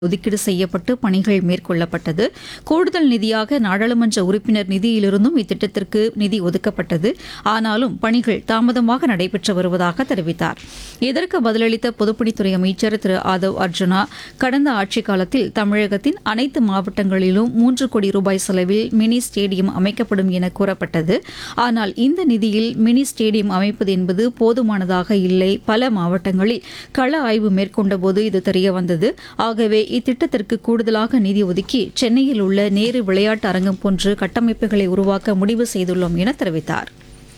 ஒதுக்கீடு செய்யப்பட்டு பணிகள் மேற்கொள்ளப்பட்டது கூடுதல் நிதியாக நாடாளுமன்ற உறுப்பினர் நிதியிலிருந்தும் இத்திட்டத்திற்கு நிதி ஒதுக்கப்பட்டது ஆனாலும் பணிகள் தாமதமாக நடைபெற்று வருவதாக தெரிவித்தார் இதற்கு பதிலளித்த பொதுப்பணித்துறை அமைச்சர் திரு ஆதவ் அர்ஜுனா கடந்த ஆட்சிக் காலத்தில் தமிழகத்தின் அனைத்து மாவட்டங்களிலும் மூன்று கோடி ரூபாய் செலவில் மினி ஸ்டேடியம் அமைக்கப்படும் என கூறப்பட்டது ஆனால் இந்த நிதியில் மினி ஸ்டேடியம் அமைப்பது என்பது போதுமானதாக இல்லை பல மாவட்டங்களில் கள ஆய்வு மேற்கொண்டபோது இது தெரியவந்தது ஆகவே இத்திட்டத்திற்கு கூடுதலாக நிதி ஒதுக்கி சென்னையில் உள்ள நேரு விளையாட்டு அரங்கம் போன்று கட்டமைப்புகளை உருவாக்க முடிவு செய்துள்ளோம் என தெரிவித்தார்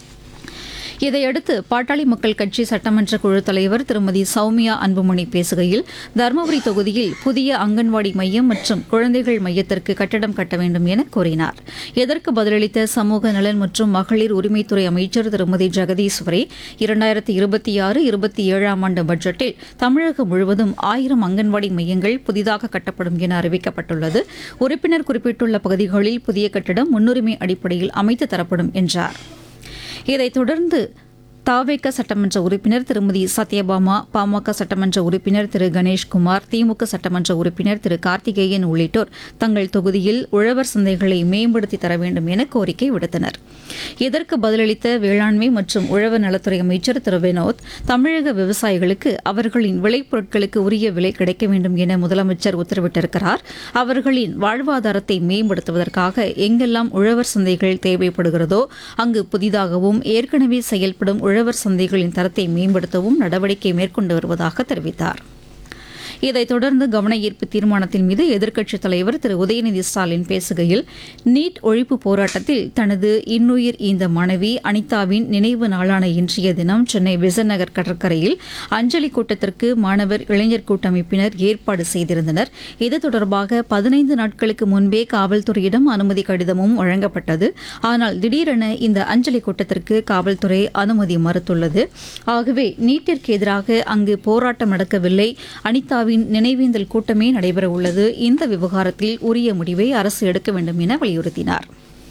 இதையடுத்து பாட்டாளி மக்கள் கட்சி சட்டமன்ற குழு தலைவர் திருமதி சௌமியா அன்புமணி பேசுகையில் தருமபுரி தொகுதியில் புதிய அங்கன்வாடி மையம் மற்றும் குழந்தைகள் மையத்திற்கு கட்டடம் கட்ட வேண்டும் என கூறினார் இதற்கு பதிலளித்த சமூக நலன் மற்றும் மகளிர் உரிமைத்துறை அமைச்சர் திருமதி ஜெகதீஸ்வரி இரண்டாயிரத்தி இருபத்தி ஆறு இருபத்தி ஏழாம் ஆண்டு பட்ஜெட்டில் தமிழகம் முழுவதும் ஆயிரம் அங்கன்வாடி மையங்கள் புதிதாக கட்டப்படும் என அறிவிக்கப்பட்டுள்ளது உறுப்பினர் குறிப்பிட்டுள்ள பகுதிகளில் புதிய கட்டடம் முன்னுரிமை அடிப்படையில் அமைத்து தரப்படும் என்றார் இதைத் தொடர்ந்து தாவேக சட்டமன்ற உறுப்பினர் திருமதி சத்யபாமா பாமக சட்டமன்ற உறுப்பினர் திரு கணேஷ்குமார் திமுக சட்டமன்ற உறுப்பினர் திரு கார்த்திகேயன் உள்ளிட்டோர் தங்கள் தொகுதியில் உழவர் சந்தைகளை மேம்படுத்தி தர வேண்டும் என கோரிக்கை விடுத்தனர் இதற்கு பதிலளித்த வேளாண்மை மற்றும் உழவர் நலத்துறை அமைச்சர் திரு வினோத் தமிழக விவசாயிகளுக்கு அவர்களின் விளைபொருட்களுக்கு உரிய விலை கிடைக்க வேண்டும் என முதலமைச்சர் உத்தரவிட்டிருக்கிறார் அவர்களின் வாழ்வாதாரத்தை மேம்படுத்துவதற்காக எங்கெல்லாம் உழவர் சந்தைகள் தேவைப்படுகிறதோ அங்கு புதிதாகவும் ஏற்கனவே செயல்படும் உழவர் சந்தைகளின் தரத்தை மேம்படுத்தவும் நடவடிக்கை மேற்கொண்டு வருவதாக தெரிவித்தார் இதைத் தொடர்ந்து கவன ஈர்ப்பு தீர்மானத்தின் மீது எதிர்க்கட்சித் தலைவர் திரு உதயநிதி ஸ்டாலின் பேசுகையில் நீட் ஒழிப்பு போராட்டத்தில் தனது இன்னுயிர் ஈந்த மனைவி அனிதாவின் நினைவு நாளான இன்றைய தினம் சென்னை பெசன்ட் நகர் கடற்கரையில் அஞ்சலி கூட்டத்திற்கு மாணவர் இளைஞர் கூட்டமைப்பினர் ஏற்பாடு செய்திருந்தனர் இது தொடர்பாக பதினைந்து நாட்களுக்கு முன்பே காவல்துறையிடம் அனுமதி கடிதமும் வழங்கப்பட்டது ஆனால் திடீரென இந்த அஞ்சலி கூட்டத்திற்கு காவல்துறை அனுமதி மறுத்துள்ளது ஆகவே நீட்டிற்கு எதிராக அங்கு போராட்டம் நடக்கவில்லை அனிதாவின் நினைவேந்தல் கூட்டமே நடைபெற உள்ளது இந்த விவகாரத்தில் உரிய முடிவை அரசு எடுக்க வேண்டும் என வலியுறுத்தினார்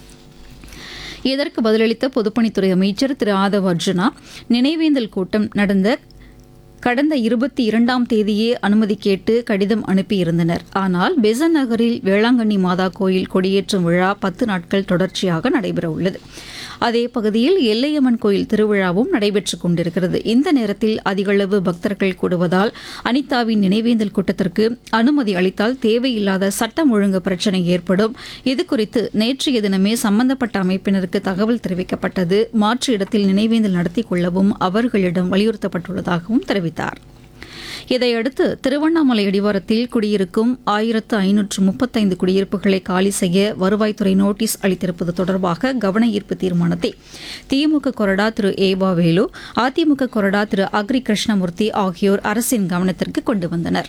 இதற்கு பதிலளித்த பொதுப்பணித்துறை அமைச்சர் திரு ஆதவ் அர்ஜுனா நினைவேந்தல் கூட்டம் நடந்த கடந்த இருபத்தி இரண்டாம் தேதியே அனுமதி கேட்டு கடிதம் அனுப்பியிருந்தனர் ஆனால் பெசன் நகரில் வேளாங்கண்ணி மாதா கோயில் கொடியேற்றும் விழா பத்து நாட்கள் தொடர்ச்சியாக நடைபெறவுள்ளது அதே பகுதியில் எல்லையம்மன் கோயில் திருவிழாவும் நடைபெற்றுக் கொண்டிருக்கிறது இந்த நேரத்தில் அதிகளவு பக்தர்கள் கூடுவதால் அனிதாவின் நினைவேந்தல் கூட்டத்திற்கு அனுமதி அளித்தால் தேவையில்லாத சட்டம் ஒழுங்கு பிரச்சினை ஏற்படும் இதுகுறித்து நேற்றைய தினமே சம்பந்தப்பட்ட அமைப்பினருக்கு தகவல் தெரிவிக்கப்பட்டது மாற்று இடத்தில் நினைவேந்தல் நடத்திக் கொள்ளவும் அவர்களிடம் வலியுறுத்தப்பட்டுள்ளதாகவும் தெரிவித்தார் இதையடுத்து திருவண்ணாமலை அடிவாரத்தில் குடியிருக்கும் ஆயிரத்து ஐநூற்று முப்பத்தைந்து குடியிருப்புகளை காலி செய்ய வருவாய்த்துறை நோட்டீஸ் அளித்திருப்பது தொடர்பாக கவன ஈர்ப்பு தீர்மானத்தை திமுக கொறடா திரு ஏவா வேலு அதிமுக கொறடா திரு அக்ரி கிருஷ்ணமூர்த்தி ஆகியோர் அரசின் கவனத்திற்கு கொண்டு வந்தனர்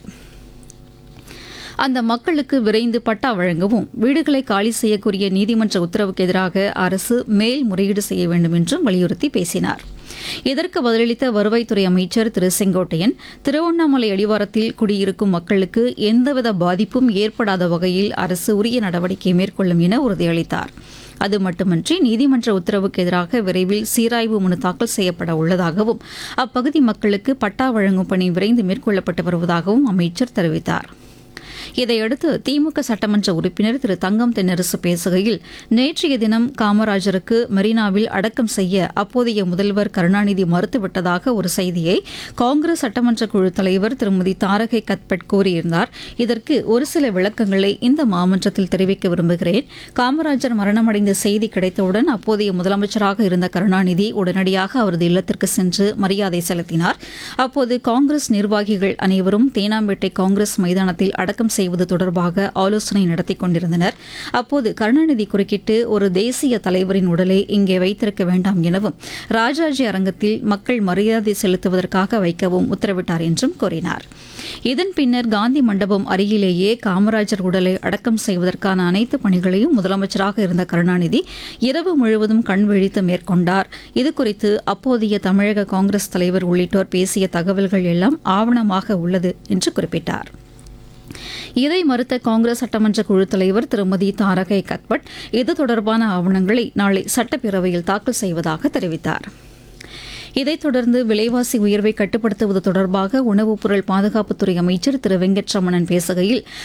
அந்த மக்களுக்கு விரைந்து பட்டா வழங்கவும் வீடுகளை காலி செய்யக்கூடிய நீதிமன்ற உத்தரவுக்கு எதிராக அரசு மேல்முறையீடு செய்ய வேண்டும் என்றும் வலியுறுத்தி பேசினார் இதற்கு பதிலளித்த வருவாய்த்துறை அமைச்சர் திரு செங்கோட்டையன் திருவண்ணாமலை அடிவாரத்தில் குடியிருக்கும் மக்களுக்கு எந்தவித பாதிப்பும் ஏற்படாத வகையில் அரசு உரிய நடவடிக்கை மேற்கொள்ளும் என உறுதியளித்தார் அது மட்டுமன்றி நீதிமன்ற உத்தரவுக்கு எதிராக விரைவில் சீராய்வு மனு தாக்கல் செய்யப்பட உள்ளதாகவும் அப்பகுதி மக்களுக்கு பட்டா வழங்கும் பணி விரைந்து மேற்கொள்ளப்பட்டு வருவதாகவும் அமைச்சர் தெரிவித்தார் இதையடுத்து திமுக சட்டமன்ற உறுப்பினர் திரு தங்கம் தென்னரசு பேசுகையில் நேற்றைய தினம் காமராஜருக்கு மெரினாவில் அடக்கம் செய்ய அப்போதைய முதல்வர் கருணாநிதி மறுத்துவிட்டதாக ஒரு செய்தியை காங்கிரஸ் சட்டமன்ற குழு தலைவர் திருமதி தாரகை கத்பட் கூறியிருந்தார் இதற்கு ஒரு சில விளக்கங்களை இந்த மாமன்றத்தில் தெரிவிக்க விரும்புகிறேன் காமராஜர் மரணமடைந்த செய்தி கிடைத்தவுடன் அப்போதைய முதலமைச்சராக இருந்த கருணாநிதி உடனடியாக அவரது இல்லத்திற்கு சென்று மரியாதை செலுத்தினார் அப்போது காங்கிரஸ் நிர்வாகிகள் அனைவரும் தேனாம்பேட்டை காங்கிரஸ் மைதானத்தில் அடக்கம் செய்வது தொடர்பாக ஆலோசனை நடத்தி கொண்டிருந்தனர் அப்போது கருணாநிதி குறுக்கிட்டு ஒரு தேசிய தலைவரின் உடலை இங்கே வைத்திருக்க வேண்டாம் எனவும் ராஜாஜி அரங்கத்தில் மக்கள் மரியாதை செலுத்துவதற்காக வைக்கவும் உத்தரவிட்டார் என்றும் கூறினார் இதன் பின்னர் காந்தி மண்டபம் அருகிலேயே காமராஜர் உடலை அடக்கம் செய்வதற்கான அனைத்து பணிகளையும் முதலமைச்சராக இருந்த கருணாநிதி இரவு முழுவதும் கண் விழித்து மேற்கொண்டார் இதுகுறித்து அப்போதைய தமிழக காங்கிரஸ் தலைவர் உள்ளிட்டோர் பேசிய தகவல்கள் எல்லாம் ஆவணமாக உள்ளது என்று குறிப்பிட்டார் இதை மறுத்த காங்கிரஸ் சட்டமன்ற குழு தலைவர் திருமதி தாரகை கத்பட் இது தொடர்பான ஆவணங்களை நாளை சட்டப்பேரவையில் தாக்கல் செய்வதாக தெரிவித்தார் இதைத் தொடர்ந்து விலைவாசி உயர்வை கட்டுப்படுத்துவது தொடர்பாக உணவுப் பொருள் பாதுகாப்புத்துறை அமைச்சர் திரு வெங்கட்ரமணன் பேசுகையில்